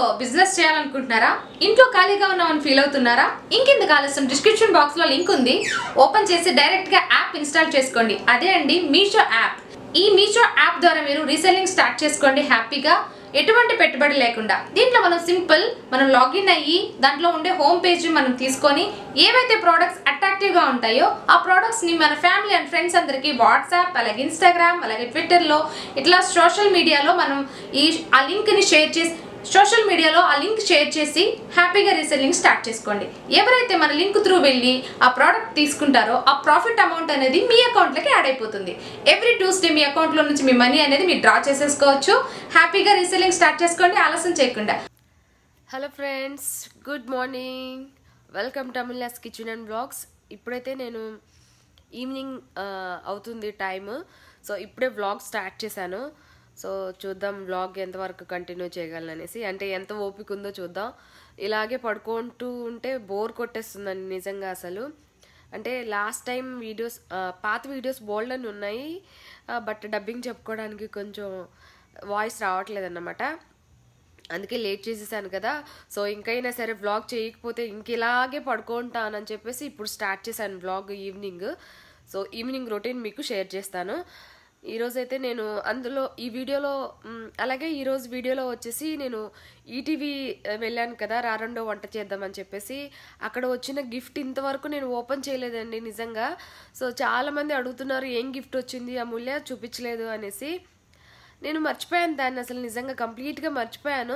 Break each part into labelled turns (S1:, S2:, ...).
S1: Business చేయాలనుకుంటున్నారా ఇంట్లో ఖాళీగా ఉన్నామని ఫీల్ అవుతున్నారా ఇంకెందుకు ఆలస్యం డిస్క్రిప్షన్ బాక్స్ లో లింక్ ఉంది ఓపెన్ చేసి డైరెక్ట్ గా యాప్ ఇన్స్టాల్ చేసుకోండి అదే అండి మీషో యాప్ ఈ మీషో యాప్ ద్వారా మీరు రీసెల్లింగ్ స్టార్ట్ చేసుకోండి హ్యాపీగా ఎటువంటి పెట్టుబడి లేకుండా దీంట్లో మనం సింపుల్ మనం లాగిన్ అయ్యి దాంట్లో ఉండే హోమ్ పేజ్ మనం తీసుకొని ఏవైతే ప్రోడక్ట్స్ అట్రాక్టివ్గా ఉంటాయో ఆ ప్రోడక్ట్స్ని మన ఫ్యామిలీ అండ్ ఫ్రెండ్స్ అందరికీ వాట్సాప్ అలాగే ఇన్స్టాగ్రామ్ అలాగే ట్విట్టర్లో ఇట్లా సోషల్ మీడియాలో మనం ఈ ఆ లింక్ని షేర్ చేసి సోషల్ మీడియాలో ఆ లింక్ షేర్ చేసి హ్యాపీగా రీసెల్లింగ్ స్టార్ట్ చేసుకోండి ఎవరైతే మన లింక్ త్రూ వెళ్ళి ఆ ప్రోడక్ట్ తీసుకుంటారో ఆ ప్రాఫిట్ అమౌంట్ అనేది మీ అకౌంట్లోకి యాడ్ అయిపోతుంది ఎవ్రీ ట్యూస్డే మీ అకౌంట్లో నుంచి మీ మనీ అనేది మీరు డ్రా చేసేసుకోవచ్చు హ్యాపీగా రీసెల్లింగ్ స్టార్ట్ చేసుకోండి ఆలస్యం చేయకుండా
S2: hello friends good morning welcome to Amulya's kitchen and blogs ఇప్పుడైతే నేను ఈవినింగ్ ఆ, అవుతుంది టైమ్ సో ఇప్పుడే వ్లాగ్ స్టార్ట్ చేశాను సో చూద్దాం వ్లాగ్ ఎంతవరకు కంటిన్యూ చేయగలను అనేసి అంటే ఎంత ఓపిక ఉందో చూద్దాం ఇలాగే పడుకుంటూ ఉంటే బోర్ కొట్టేస్తుందండి నిజంగా అసలు అంటే లాస్ట్ టైం వీడియోస్ ఆ, పాత వీడియోస్ బోల్డ్ అని ఉన్నాయి బట్ డబ్బింగ్ చెప్పుకోవడానికి కొంచెం వాయిస్ రావట్లేదు అన్నమాట అందుకే లేట్ చేసేసాను కదా సో ఇంకైనా సరే వ్లాగ్ చేయకపోతే ఇంక ఇలాగే పడుకుంటానని చెప్పేసి ఇప్పుడు స్టార్ట్ చేశాను vlog evening so evening routine మీకు షేర్ చేస్తాను ఈరోజైతే నేను అందులో ఈ వీడియోలో మ్, అలాగే ఈరోజు వీడియోలో వచ్చేసి నేను ఈటీవీ వెళ్ళాను కదా రారండో వంట చేద్దామని చెప్పేసి అక్కడ వచ్చిన గిఫ్ట్ ఇంతవరకు నేను ఓపెన్ చేయలేదండి నిజంగా సో చాలామంది అడుగుతున్నారు ఏం గిఫ్ట్ వచ్చింది అమూల్య చూపించలేదు అనేసి నేను మర్చిపోయాను దాన్ని అసలు నిజంగా కంప్లీట్గా మర్చిపోయాను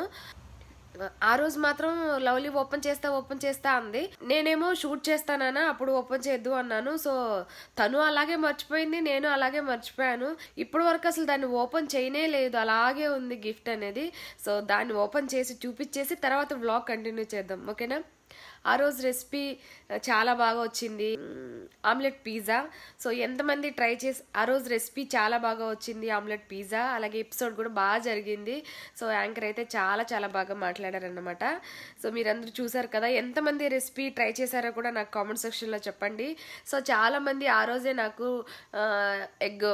S2: ఆ రోజు మాత్రం లవ్లీ ఓపెన్ చేస్తా ఓపెన్ చేస్తా అంది నేనేమో షూట్ చేస్తానా అప్పుడు ఓపెన్ చేద్దు అన్నాను సో తను అలాగే మర్చిపోయింది నేను అలాగే మర్చిపోయాను ఇప్పటి వరకు అసలు దాన్ని ఓపెన్ చేయనే లేదు అలాగే ఉంది గిఫ్ట్ అనేది సో దాన్ని ఓపెన్ చేసి చూపించేసి తర్వాత వ్లాగ్ కంటిన్యూ చేద్దాం ఓకేనా ఆ రోజు రెసిపీ చాలా బాగా వచ్చింది ఆమ్లెట్ పిజ్జా సో ఎంతమంది ట్రై చేసి ఆ రోజు రెసిపీ చాలా బాగా వచ్చింది ఆమ్లెట్ పిజ్జా అలాగే ఎపిసోడ్ కూడా బాగా జరిగింది సో యాంకర్ అయితే చాలా చాలా బాగా మాట్లాడారన్నమాట సో మీరందరూ చూసారు కదా ఎంతమంది రెసిపీ ట్రై చేశారో కూడా నాకు కామెంట్ సెక్షన్లో చెప్పండి సో చాలామంది ఆ రోజే నాకు ఎగ్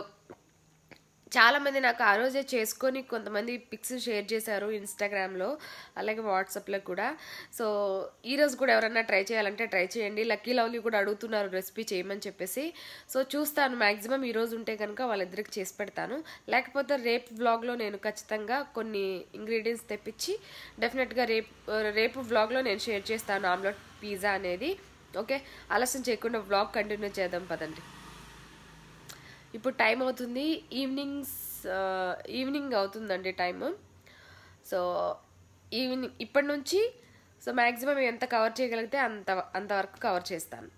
S2: చాలా మంది నాకు ఆ రోజే చేసుకొని కొంతమంది పిక్స్ షేర్ చేశారు ఇన్స్టాగ్రామ్లో అలాగే వాట్సాప్లో కూడా సో ఈ రోజు కూడా ఎవరైనా ట్రై చేయాలంటే ట్రై చేయండి లక్కీ లవ్లీ కూడా అడుగుతున్నారు రెసిపీ చేయమని చెప్పేసి సో చూస్తాను మ్యాక్సిమం ఈ రోజు ఉంటే కనుక వాళ్ళిద్దరికి చేసి పెడతాను లేకపోతే రేపు వ్లాగ్లో నేను ఖచ్చితంగా కొన్ని ఇంగ్రీడియంట్స్ తెప్పించి డెఫినెట్గా రేపు రేపు వ్లాగ్లో నేను షేర్ చేస్తాను ఆమ్లెట్ పిజ్జా అనేది ఓకే ఆలస్యం చేయకుండా వ్లాగ్ కంటిన్యూ చేద్దాం పదండి ఇప్పుడు టైం అవుతుంది ఈవినింగ్స్ ఈవినింగ్ అవుతుందండి టైము సో ఈవినింగ్ ఇప్పటి నుంచి సో మ్యాక్సిమం ఎంత కవర్ చేయగలిగితే అంత అంతవరకు కవర్ చేస్తాను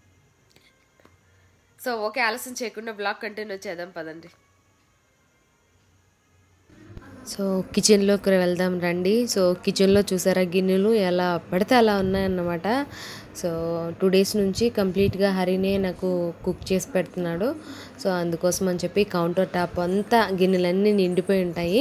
S2: సో ఓకే ఆలస్యం చేయకుండా బ్లాగ్ కంటిన్యూ చేద్దాం పదండి సో కిచెన్లోకి వెళ్దాం రండి సో కిచెన్లో చూసారా గిన్నెలు ఎలా పడితే అలా ఉన్నాయన్నమాట సో టూ డేస్ నుంచి కంప్లీట్గా హరినే నాకు కుక్ చేసి పెడుతున్నాడు సో అందుకోసం అని చెప్పి కౌంటర్ టాప్ అంతా గిన్నెలన్నీ నిండిపోయి ఉంటాయి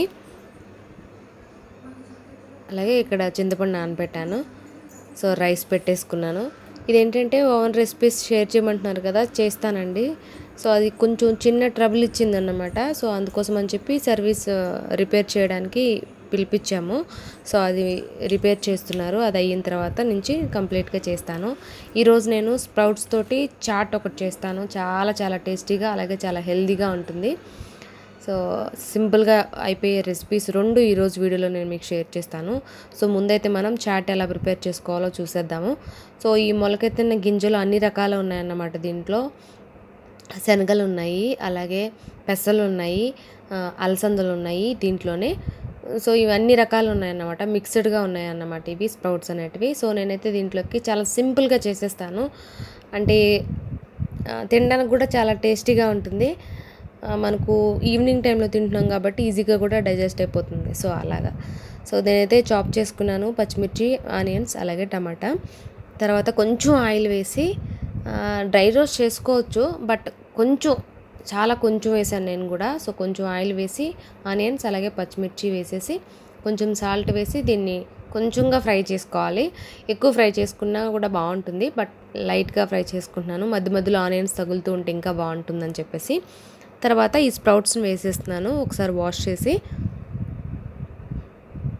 S2: అలాగే ఇక్కడ చింతపండు నానబెట్టాను సో రైస్ పెట్టేసుకున్నాను ఇదేంటంటే ఓవెన్ రెసిపీస్ షేర్ చేయమంటున్నారు కదా చేస్తానండి సో అది కొంచెం చిన్న ట్రబుల్ ఇచ్చిందన్నమాట సో అందుకోసం అని చెప్పి సర్వీస్ రిపేర్ చేయడానికి పిలిపించాము సో అది రిపేర్ చేస్తున్నారు అది అయిన తర్వాత నుంచి కంప్లీట్గా చేస్తాను ఈరోజు నేను స్ప్రౌట్స్ తోటి చాట్ ఒకటి చేస్తాను చాలా చాలా టేస్టీగా అలాగే చాలా హెల్దీగా ఉంటుంది సో సింపుల్గా అయిపోయే రెసిపీస్ రెండు ఈరోజు వీడియోలో నేను మీకు షేర్ చేస్తాను సో ముందైతే మనం చాట్ ఎలా ప్రిపేర్ చేసుకోవాలో చూసేద్దాము సో ఈ మొలకెత్తిన గింజలు అన్ని రకాలు ఉన్నాయన్నమాట దీంట్లో శనగలు ఉన్నాయి అలాగే పెసలు ఉన్నాయి ఆ, అలసందలు ఉన్నాయి దీంట్లోనే సో ఇవన్నీ రకాలు ఉన్నాయన్నమాట మిక్స్డ్గా ఉన్నాయన్నమాట ఇవి స్ప్రౌట్స్ అనేటివి సో నేనైతే దీంట్లోకి చాలా సింపుల్గా చేసేస్తాను అంటే ఆ, తినడానికి కూడా చాలా టేస్టీగా ఉంటుంది ఆ, మనకు ఈవినింగ్ టైంలో తింటున్నాం కాబట్టి ఈజీగా కూడా డైజెస్ట్ అయిపోతుంది సో అలాగా సో నేనైతే చాప్ చేసుకున్నాను పచ్చిమిర్చి ఆనియన్స్ అలాగే టమాటా తర్వాత కొంచెం ఆయిల్ వేసి ఆ, డ్రై రోస్ట్ చేసుకోవచ్చు బట్ కొంచెం చాలా కొంచెం వేసాను నేను కూడా సో కొంచెం ఆయిల్ వేసి ఆనియన్స్ అలాగే పచ్చిమిర్చి వేసేసి కొంచెం సాల్ట్ వేసి దీన్ని కొంచెంగా ఫ్రై చేసుకోవాలి ఎక్కువ ఫ్రై చేసుకున్నా కూడా బాగుంటుంది బట్ లైట్గా ఫ్రై చేసుకుంటున్నాను మధ్య మధ్యలో ఆనియన్స్ తగులుతూ ఉంటే ఇంకా బాగుంటుందని చెప్పేసి తర్వాత ఈ స్ప్రౌట్స్ని వేసేస్తున్నాను ఒకసారి వాష్ చేసి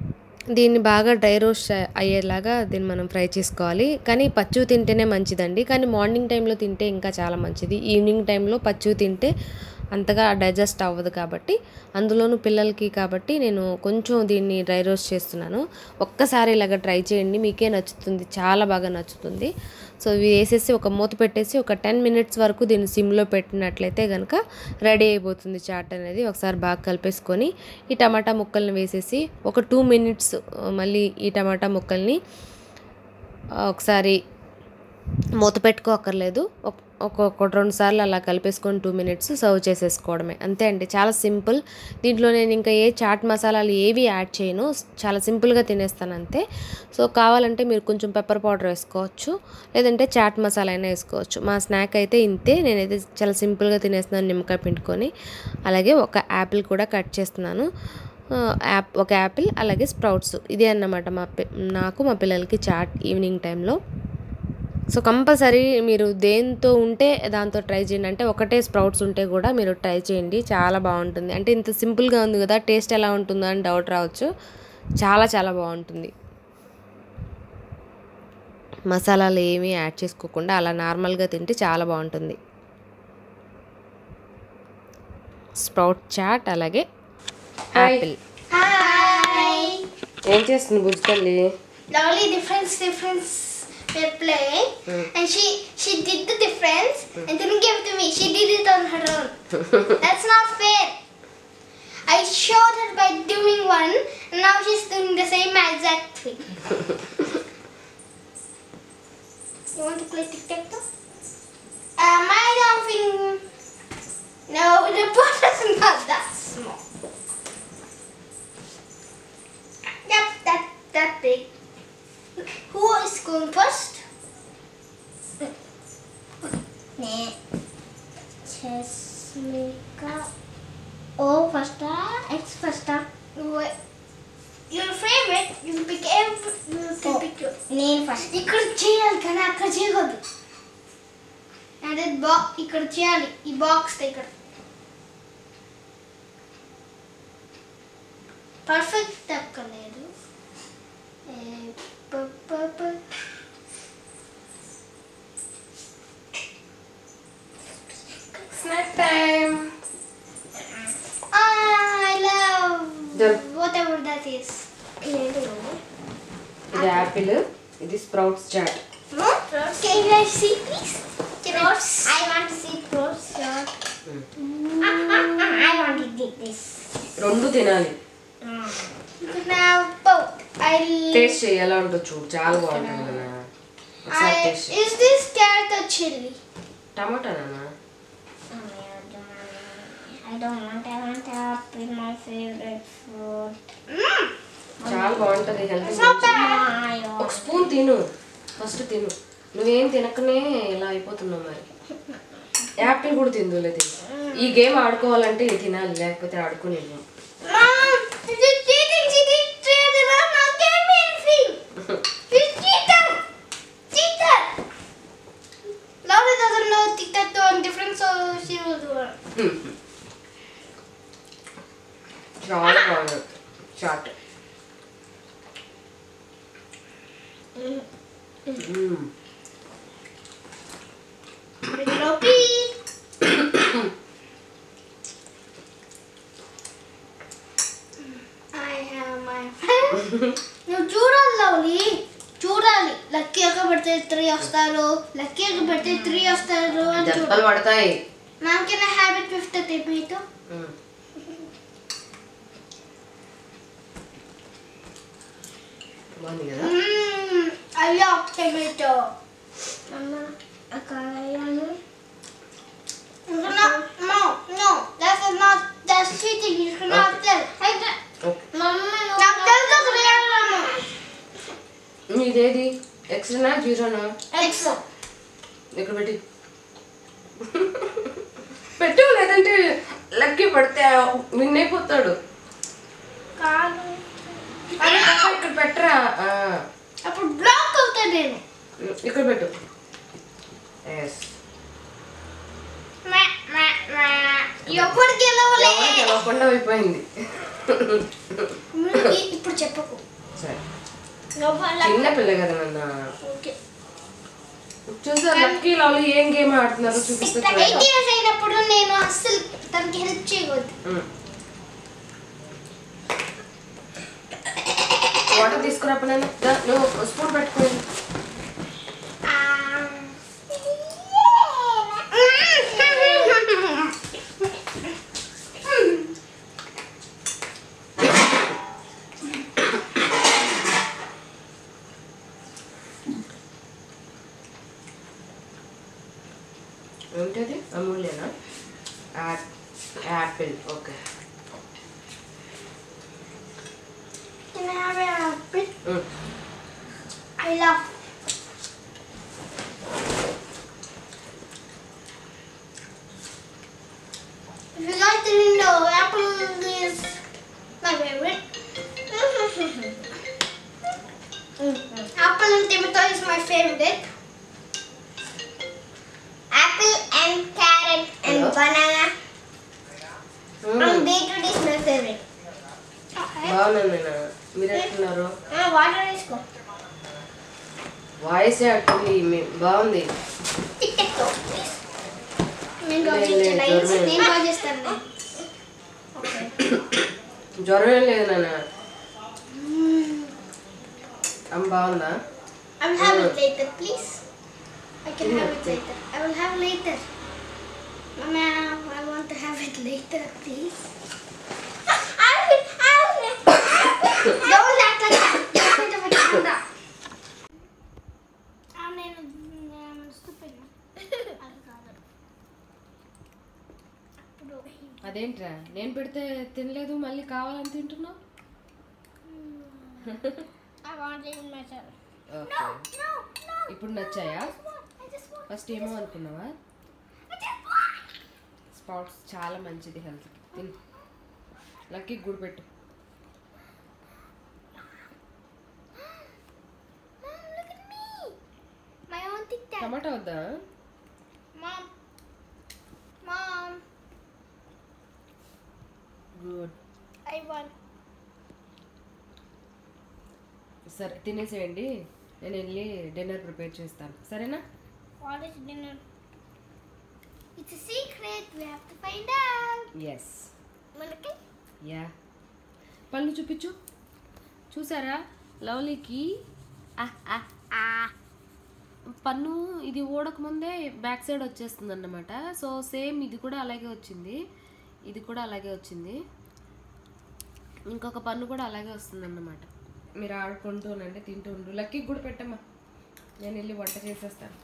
S2: దీన్ని బాగా డ్రై రోస్ట్ అ- అయ్యేలాగా దీన్ని మనం ఫ్రై చేసుకోవాలి కానీ పచ్చు తింటేనే మంచిదండి కానీ మార్నింగ్ టైంలో తింటే ఇంకా చాలా మంచిది ఈవినింగ్ టైంలో పచ్చు తింటే అంతగా డైజెస్ట్ అవ్వదు కాబట్టి అందులోనూ పిల్లలకి కాబట్టి నేను కొంచెం దీన్ని డ్రై రోస్ట్ చేస్తున్నాను ఒక్కసారి ఇలాగ ట్రై చేయండి మీకే నచ్చుతుంది చాలా బాగా నచ్చుతుంది సో ఇవి వేసేసి ఒక మూత పెట్టేసి ఒక టెన్ మినిట్స్ వరకు దీన్ని సిమ్లో పెట్టినట్లయితే కనుక రెడీ అయిపోతుంది చాట్ అనేది ఒకసారి బాగా కలిపేసుకొని ఈ టమాటా ముక్కల్ని వేసేసి ఒక టూ మినిట్స్ మళ్ళీ ఈ టమాటా ముక్కల్ని ఆ, ఒకసారి మూత పెట్టుకోక్కర్లేదు ఒక- ఒక రెండు సార్లు అలా కలిపేసుకొని టూ మినిట్స్ సర్వ్ చేసేసుకోవడమే అంతే అండి చాలా సింపుల్ దీంట్లో నేను ఇంకా ఏ చాట్ మసాలాలు ఏవి యాడ్ చేయను చాలా సింపుల్గా తినేస్తాను అంతే సో కావాలంటే మీరు కొంచెం పెప్పర్ పౌడర్ వేసుకోవచ్చు లేదంటే చాట్ మసాలా అయినా వేసుకోవచ్చు మా స్నాక్ అయితే ఇంతే నేనైతే చాలా సింపుల్గా తినేస్తున్నాను నిమ్మకాయ పిండుకొని అలాగే ఒక యాపిల్ కూడా కట్ చేస్తున్నాను ఆ, యాప్ ఒక యాపిల్ అలాగే స్ప్రౌట్స్ ఇదే అన్నమాట మా పి నాకు మా పిల్లలకి చాట్ ఈవినింగ్ టైంలో సో కంపల్సరీ మీరు దేంతో ఉంటే దాంతో ట్రై చేయండి అంటే ఒకటే స్ప్రౌట్స్ ఉంటే కూడా మీరు ట్రై చేయండి చాలా బాగుంటుంది అంటే ఇంత సింపుల్గా ఉంది కదా టేస్ట్ ఎలా ఉంటుందో అని డౌట్ రావచ్చు చాలా చాలా బాగుంటుంది మసాలాలు ఏమీ యాడ్ చేసుకోకుండా అలా నార్మల్గా తింటే చాలా బాగుంటుంది స్ప్రౌట్ చాట్ అలాగే యాపిల్
S3: Hi.
S2: ఏం చేస్తుంది బుజ్జితల్లి
S3: Lovely difference difference we're playing. And she she did the difference and didn't give it to me. She did it on her own. That's not fair. I showed her by doing one and now she's doing the same exact thing. you want to play tic tac toe? Am I laughing? No, the pot is not that small. Yep, that that big. Who is going first? Nah. Chesmika. Oh, first X first Wait. Your favorite, you pick every, you can pick your. నేను first ఇక్కడ చేయాలి కానీ అక్కడ చేయకూడదు అదే బా ఇక్కడ చేయాలి ఈ బాక్స్ ఇక్కడ పర్ఫెక్ట్ తక్కలేదు ఏ, ప- ప- ప-
S1: snack time
S3: I love
S2: Done.
S3: whatever that is.
S2: ఇది యాపిల్ ఇది sprouts chaat
S3: Can I see, please? Fruits. I want to see fruits. I want to eat this.
S2: రెండు తినాలి
S3: You can have both. I.
S2: Taste చేయి ఎలా ఉంటుందో చూడు చాలా బాగుంటుంది కదా ఒకసారి
S3: I
S2: టేస్ట్ చేయి.
S3: is this carrot or chili?
S2: టమాటా నాన్న
S3: I don't want. I want apple, my favorite fruit. Mm.
S2: చాలా బాగుంటుంది హెల్త్
S3: It's not bad.
S2: ఒక స్పూన్ తిను ఫస్ట్ తిను నువ్వేం తినకనే ఇలా అయిపోతున్నావు మరి యాపిల్ కూడా తిందులే తిను ఈ గేమ్ ఆడుకోవాలంటే ఇది తినాలి లేకపోతే ఆడుకోలేము
S3: Mom, this is cheating. She did trade and I'm not getting me anything. She's cheater. Cheater. Laura doesn't know tic-tac-toe and different, so she will do it.
S2: చాలా బాగుంది chaat
S3: Bring it up, please. I have my friend. నువ్వు చూడాలి lovely చూడాలి lucky ఒక పెడితే three వస్తారు lucky ఒక పెడితే త్రీ వస్తారు అని చూడాలి
S2: దెబ్బలు పడతాయి
S3: Mom, can I have it with the tomato?
S2: బాగుంది కదా
S3: Mmm, I love tomato. Mama, akalayan No, no, no, that's not, that's cheating. You cannot
S2: Okay.
S3: tell. I
S2: okay
S3: Mama, now tell the real Mama.
S2: ఇదేది ఎక్స్ట్రానా జీరోనా
S3: Exo.
S2: ఇక్కడ పెట్టి పెట్టు లేదంటే lucky పడితే win అయిపోతాడు
S3: కాదు
S2: అరే, అక్క, ఇక్కడ పెట్టరా ఆ,
S3: అప్పుడు బ్లాక్ అవుతా నేను
S2: ఇక్కడ పెట్టు ఎస్
S3: మ్యా, మ్యా, మ్యా. ఎప్పుడు గెలవలే
S2: ఎవరికి తెలవకుండా అయిపోయింది
S3: నువ్వు ఇప్పుడు చెప్పకు
S2: సరే
S3: No, but
S2: చిన్న పిల్ల కదా నాన్న
S3: okay.
S2: చూసా లక్కీ లాలు ఏం గేమ్ ఆడుతున్నారు చూపిస్తా
S3: ఎయిట్ ఇయర్స్ అయినప్పుడు నేను అస్సలు తనకి హెల్ప్ చేయకూడదు
S2: వాటర్ తీసుకురా పిల్లలు దా, నువ్వు స్పూన్ పెట్టుకోండి ఏంటది అమూల్యనా యాప్ apple okay
S3: Can I have a bit? I love. If you guys didn't know, apple is my favorite. apple and tomato is my favorite. Apple and carrot and
S2: Hello?
S3: banana and beetroot is my favorite. Okay.
S2: బాగున్నాను నేను మీరు ఎట్టున్నారు
S3: Uh, water is go.
S2: Voice అట్టుంది మీ- బాగుంది
S3: TikTok, please. నేను draw
S2: లేదు,
S3: చేస్తాను
S2: లేదు, జ్వరం
S3: నేను డ్రా చేస్తాను
S2: జ్వరం ఏం లేదు నాన్న అమ్మ బాగుందా
S3: I will have it later, please. I can have it later. I will have later. Mama, I want to have it later, please. I will have it. Don't act like that. Don't act like that. నేను నేను stupid. అది కాదు. అప్పుడు
S2: అదేంట్రా నేను పెడితే తినలేదు మళ్ళీ కావాలని తింటున్నావు
S3: I want it myself.
S2: Okay
S3: No, no, no.
S2: ఇప్పుడు నచ్చాయా
S3: I just want.
S2: ఫస్ట్ ఏమో అనుకున్నావా
S3: I just want.
S2: స్పౌట్స్ చాలా మంచిది హెల్త్కి తిను లక్కీ గుడి పెట్టు
S3: Mom, look at me. My own TikTok.
S2: టమాటా వద్దా
S3: Mom. Mom.
S2: Good
S3: I want.
S2: సరే తినేసేయండి నేను వెళ్ళి డిన్నర్ ప్రిపేర్ చేస్తాను సరేనా
S3: What is dinner? It's a secret. We have to find out.
S2: Yes
S3: Manakay?
S2: యా పళ్ళు చూపించు చూసారా లవ్లీకి ఆహ్, ఆహ్, ఆహ్. పన్ను ఇది ఊడకముందే బ్యాక్ సైడ్ వచ్చేస్తుంది అన్నమాట సో సేమ్ ఇది కూడా అలాగే వచ్చింది ఇది కూడా అలాగే వచ్చింది ఇంకొక పన్ను కూడా అలాగే వస్తుంది అన్నమాట మీరు ఆడుకుంటూ ఉండండి తింటూ ఉండు లక్కీ కూడా పెట్టమ్మా నేను వెళ్ళి వంట చేసేస్తాను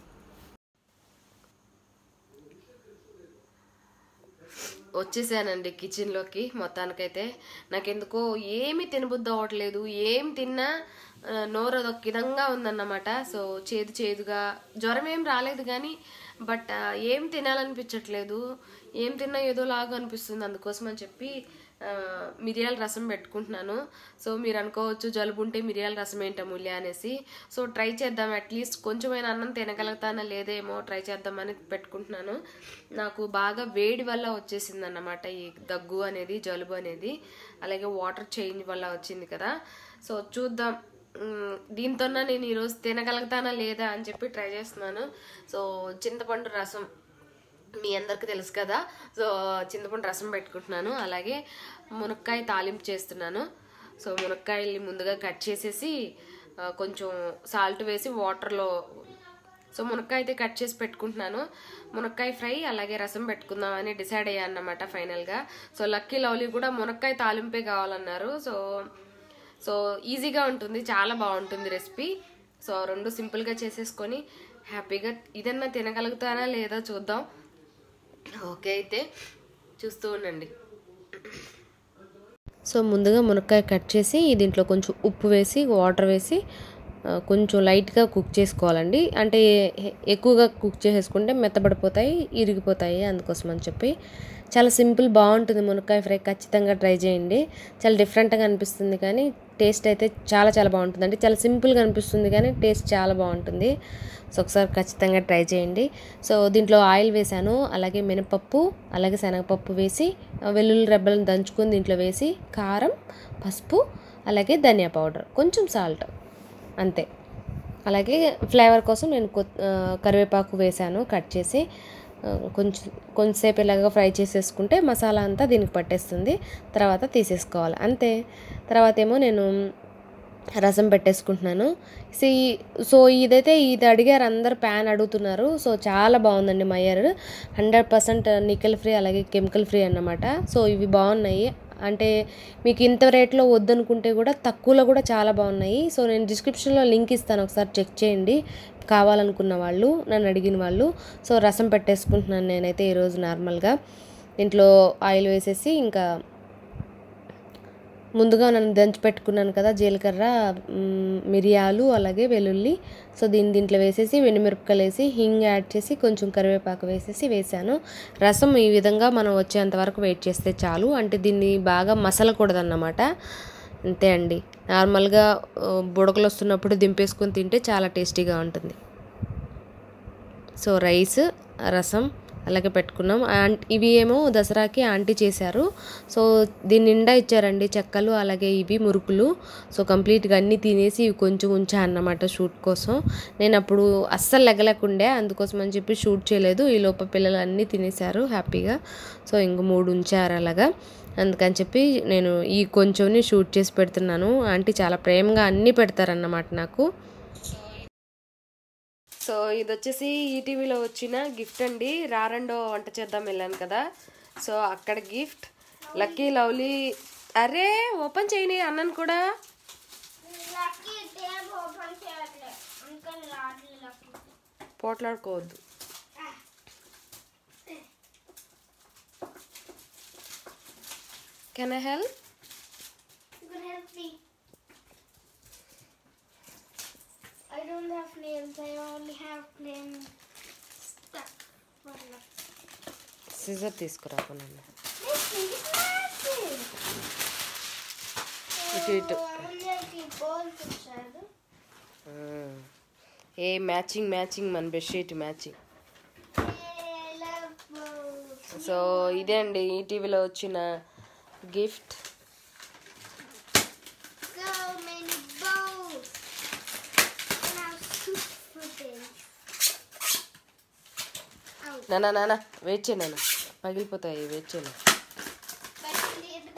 S2: వచ్చేసానండి కిచెన్లోకి మొత్తానికైతే నాకెందుకో ఏమి తినబుద్ధి అవ్వట్లేదు ఏం తిన్నా ఆ, నోరు అదొక విధంగా ఉందన్నమాట సో చేదు చేదుగా జ్వరం ఏం రాలేదు కానీ బట్ ఆ, ఏం తినాలనిపించట్లేదు ఏం తిన్నా ఏదోలాగా అనిపిస్తుంది అందుకోసం అని చెప్పి ఆ, మిరియాల రసం పెట్టుకుంటున్నాను సో మీరు అనుకోవచ్చు జలుబు ఉంటే మిరియాల రసం ఏంట మూల్య అనేసి సో ట్రై చేద్దాం అట్లీస్ట్ కొంచెమైనా అన్నం తినగలుగుతానా లేదేమో ట్రై చేద్దామని పెట్టుకుంటున్నాను నాకు బాగా వేడి వల్ల వచ్చేసింది అన్నమాట ఈ దగ్గు అనేది జలుబు అనేది అలాగే వాటర్ చేంజ్ వల్ల వచ్చింది కదా సో చూద్దాం మ్, దీంతోనా నేను ఈరోజు తినగలుగుతానా లేదా అని చెప్పి ట్రై చేస్తున్నాను సో చింతపండు రసం మీ అందరికీ తెలుసు కదా సో చింతపండు రసం పెట్టుకుంటున్నాను అలాగే మునక్కాయ తాలింపు చేస్తున్నాను సో మునక్కాయల్ని ముందుగా కట్ చేసేసి ఆ, కొంచెం సాల్ట్ వేసి వాటర్లో సో మునక్కాయ అయితే కట్ చేసి పెట్టుకుంటున్నాను మునక్కాయ ఫ్రై అలాగే రసం పెట్టుకుందామని డిసైడ్ అయ్యాను అన్నమాట ఫైనల్గా సో లక్కీ లవ్లీ కూడా మునక్కాయ తాలింపే కావాలన్నారు సో సో ఈజీగా ఉంటుంది చాలా బాగుంటుంది రెసిపీ సో రెండు సింపుల్గా చేసేసుకొని హ్యాపీగా ఇదన్నా తినగలుగుతానా లేదా చూద్దాం ఓకే అయితే చూస్తూ ఉండండి సో ముందుగా మునక్కాయ కట్ చేసి దీంట్లో కొంచెం ఉప్పు వేసి వాటర్ వేసి ఆ, కొంచెం లైట్గా కుక్ చేసుకోవాలండి అంటే ఎ- ఎక్కువగా కుక్ చేసేసుకుంటే మెత్తబడిపోతాయి ఇరిగిపోతాయి అందుకోసం అని చెప్పి చాలా సింపుల్ బాగుంటుంది మునక్కాయ ఫ్రై ఖచ్చితంగా ట్రై చేయండి చాలా డిఫరెంట్గా అనిపిస్తుంది కానీ టేస్ట్ అయితే చాలా చాలా బాగుంటుంది అంటే చాలా సింపుల్గా అనిపిస్తుంది కానీ టేస్ట్ చాలా బాగుంటుంది సో ఒకసారి ఖచ్చితంగా ట్రై చేయండి సో దీంట్లో ఆయిల్ వేసాను అలాగే మినపప్పు అలాగే శనగపప్పు వేసి ఆ, వెల్లుల్లి రెబ్బలను దంచుకొని దీంట్లో వేసి కారం పసుపు అలాగే ధనియా పౌడర్ కొంచెం సాల్ట్ అంతే అలాగే ఫ్లేవర్ కోసం నేను కొ ఆ, కరివేపాకు వేసాను కట్ చేసి ఆ, కొంచెం కొంచెంసేపు ఇలాగ ఫ్రై చేసేసుకుంటే మసాలా అంతా దీనికి పట్టేస్తుంది తర్వాత తీసేసుకోవాలి అంతే తర్వాత ఏమో నేను రసం పెట్టేసుకుంటున్నాను సో ఈ- సో ఇదైతే ఇది అడిగారు అందరు ప్యాన్ అడుగుతున్నారు సో చాలా బాగుందండి మయర్ హండ్రెడ్ పర్సెంట్ నికెల్ ఫ్రీ అలాగే కెమికల్ ఫ్రీ అన్నమాట సో ఇవి బాగున్నాయి అంటే మీకు ఇంత రేట్లో వద్దనుకుంటే కూడా తక్కువలో కూడా చాలా బాగున్నాయి సో నేను డిస్క్రిప్షన్లో లింక్ ఇస్తాను ఒకసారి చెక్ చేయండి కావాలనుకున్న వాళ్ళు నన్ను అడిగిన వాళ్ళు సో రసం పెట్టేసుకుంటున్నాను నేనైతే ఈరోజు నార్మల్గా దీంట్లో ఆయిల్ వేసేసి ఇంకా ముందుగా నన్ను దంచి పెట్టుకున్నాను కదా జీలకర్ర మ్, మిరియాలు అలాగే వెల్లుల్లి సో దీన్ని దీంట్లో వేసేసి వెండిమిరపకాయలు వేసి హింగ్ యాడ్ చేసి కొంచెం కరివేపాకు వేసేసి వేసాను రసం ఈ విధంగా మనం వచ్చేంత వరకు వెయిట్ చేస్తే చాలు అంటే దీన్ని బాగా మసలకూడదన్నమాట అంతే అండి నార్మల్గా ఆ, బుడకలు వస్తున్నప్పుడు దింపేసుకొని తింటే చాలా టేస్టీగా ఉంటుంది సో రైస్ రసం అలాగే పెట్టుకున్నాం ఆంట్ ఇవి ఏమో దసరాకి ఆంటీ చేశారు సో దీని నిండా ఇచ్చారండి చెక్కలు అలాగే ఇవి మురుకులు సో కంప్లీట్గా అన్నీ తినేసి ఇవి కొంచెం ఉంచా అన్నమాట షూట్ కోసం నేను అప్పుడు అస్సలు లెగలేకుండే అందుకోసం అని చెప్పి షూట్ చేయలేదు ఈ లోప పిల్లలు అన్నీ తినేశారు హ్యాపీగా సో ఇంక మూడు ఉంచారు అలాగా అందుకని చెప్పి నేను ఈ కొంచెంని షూట్ చేసి పెడుతున్నాను ఆంటీ చాలా ప్రేమగా అన్నీ పెడతారన్నమాట నాకు సో ఇది వచ్చేసి ఈటీవీలో వచ్చిన గిఫ్ట్ అండి రారండో వంట చేద్దాం వెళ్ళాను కదా సో అక్కడ గిఫ్ట్ లక్కీ లవ్లీ అరే ఓపెన్ చేయని అన్నాను కూడా
S3: లక్కీ టేబ్ ఓపెన్ చేయట్లే అందుకని రావట్లేదు లక్కీ
S2: పోట్లాడుకోవద్దు can I help
S3: You can help me. I don't have nails. I only have plain stuff. What left?
S2: Scissor తీసుకురా నన్ను
S3: This thing is massive.
S2: ఇటు ఇటు
S3: Oh, అందరికి balls వచ్చారు.
S2: ఏ మ్యాచింగ్ మ్యాచింగ్ మన bedsheet matching
S3: I love balls.
S2: So ఇదే అండి ఈటీవీలో వచ్చిన gift
S3: So many balls. And I have soup for this. Ow.
S2: నానా నానా వెయిట్ చేయి నాన్న పగిలిపోతాయి వెయిట్ చేయను
S3: But it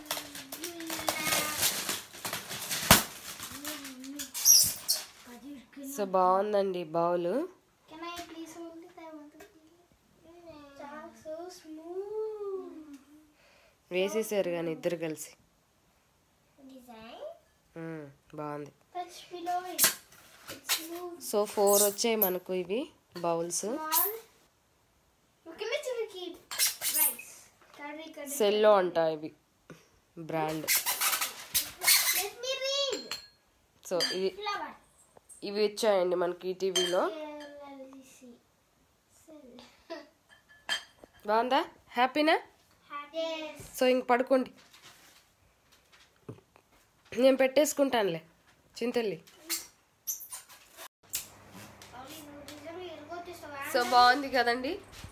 S3: is.
S2: సో బాగుందండి bowl
S3: Can I please hold it? I want to It's so smooth.
S2: వేసేసారు కానీ ఇద్దరు కలిసి
S3: Design?
S2: మ్మ్, బాగుంది
S3: Touch below it. It's smooth.
S2: So four వచ్చాయి మనకు ఇవి bowls
S3: Small. Look at me to keep rice. Curry, curry.
S2: Cello అంట ఇవి brand
S3: Let me read.
S2: So ఇవి
S3: Flower.
S2: ఇవి ఇచ్చాయండి మనకి టీవీలో
S3: LLC. Cell.
S2: బాగుందా హ్యాపీనా
S3: Yes.
S2: సో ఇంక పడుకోండి నేను పెట్టేసుకుంటానులే చింతల్లి
S3: Only noodles are here. Go to Savannah.
S2: So బాగుంది కదండి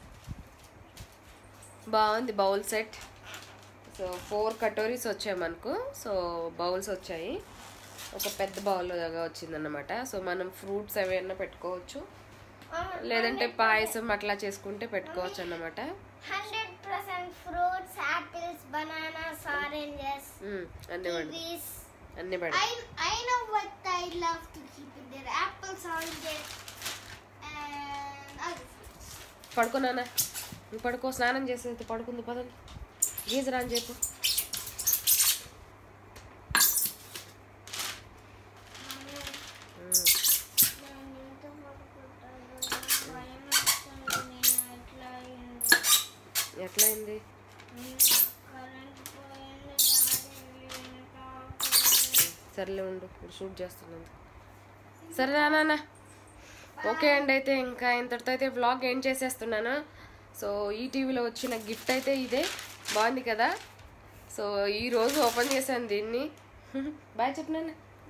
S2: బాగుంది బౌల్ సెట్ సో ఫోర్ కటోరీస్ వచ్చాయి మనకు సో బౌల్స్ వచ్చాయి ఒక పెద్ద బౌల్ లాగా వచ్చిందన్నమాట సో మనం ఫ్రూట్స్ ఏమైనా పెట్టుకోవచ్చు లేదంటే పాయసం అట్లా చేసుకుంటే పెట్టుకోవచ్చు అన్నమాట
S3: Hundred percent fruits, apples, bananas, oranges,
S2: మ్మ్, అన్నీ పడు
S3: kiwis.
S2: అన్నీ పడు
S3: I I know what I love to keep in there: apples, oranges, and other fruits.
S2: పడుకోనానా నువ్వు పడుకో స్నానం చేసేది పడుకుంది పదండి గీజర్ అని చెప్పు
S3: నేను ఎంత పడుకుంటాను భయం వేస్తుంది నేను ఎట్లా అయిందో
S2: ఎట్లా అయింది
S3: కరెంట్ పోయింది డాడీ వెనక
S2: సర్లే ఉండు ఇప్పుడు షూట్ చేస్తున్నాను సరే నాన్న ఓకే అండి అయితే ఇంకా ఇంతటితో అయితే వ్లాగ్ ఏం చేసేస్తున్నాను సో ఈ టీవీలో వచ్చిన గిఫ్ట్ అయితే ఇదే బాగుంది కదా సో ఈ రోజు ఓపెన్ చేశాను దీన్ని బాయ్ చెప్పినాను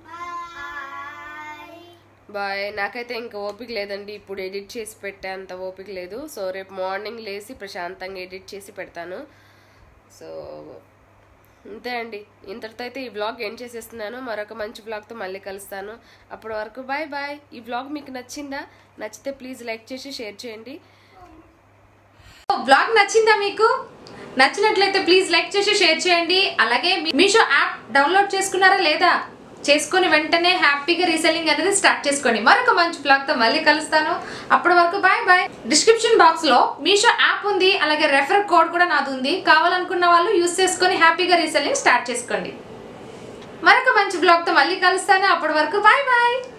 S3: బాయ్
S2: బాయ్ నాకైతే ఇంకా ఓపిక లేదండి ఇప్పుడు ఎడిట్ చేసి పెట్టే అంత ఓపిక లేదు సో రేపు మార్నింగ్ లేచి ప్రశాంతంగా ఎడిట్ చేసి పెడతాను సో అంతే అండి ఇంతటితో అయితే ఈ వ్లాగ్ ఎండ్ చేసేస్తున్నాను మరొక మంచి వ్లాగ్తో మళ్ళీ కలుస్తాను అప్పటి వరకు బాయ్ బాయ్ ఈ వ్లాగ్ మీకు నచ్చిందా నచ్చితే ప్లీజ్ లైక్ చేసి షేర్ చేయండి
S1: బ్లాగ్ నచ్చిందా మీకు నచ్చినట్లయితే ప్లీజ్ లైక్ చేసి షేర్ చేయండి అలాగే మీ- మీషో యాప్ డౌన్లోడ్ చేసుకున్నారా లేదా చేసుకొని వెంటనే హ్యాపీగా రీసెల్లింగ్ అనేది స్టార్ట్ చేసుకోండి మరొక మంచి బ్లాగ్ తో మళ్ళీ కలుస్తాను అప్పటి వరకు బాయ్ బాయ్ డిస్క్రిప్షన్ బాక్స్ లో మీషో యాప్ ఉంది అలాగే రెఫర్ కోడ్ కూడా నాది ఉంది కావాలనుకున్న వాళ్ళు యూస్ చేసుకొని హ్యాపీగా రీసెల్లింగ్ స్టార్ట్ చేసుకోండి మరొక మంచి బ్లాగ్ తో మళ్ళీ కలుస్తాను అప్పటి వరకు బాయ్ బాయ్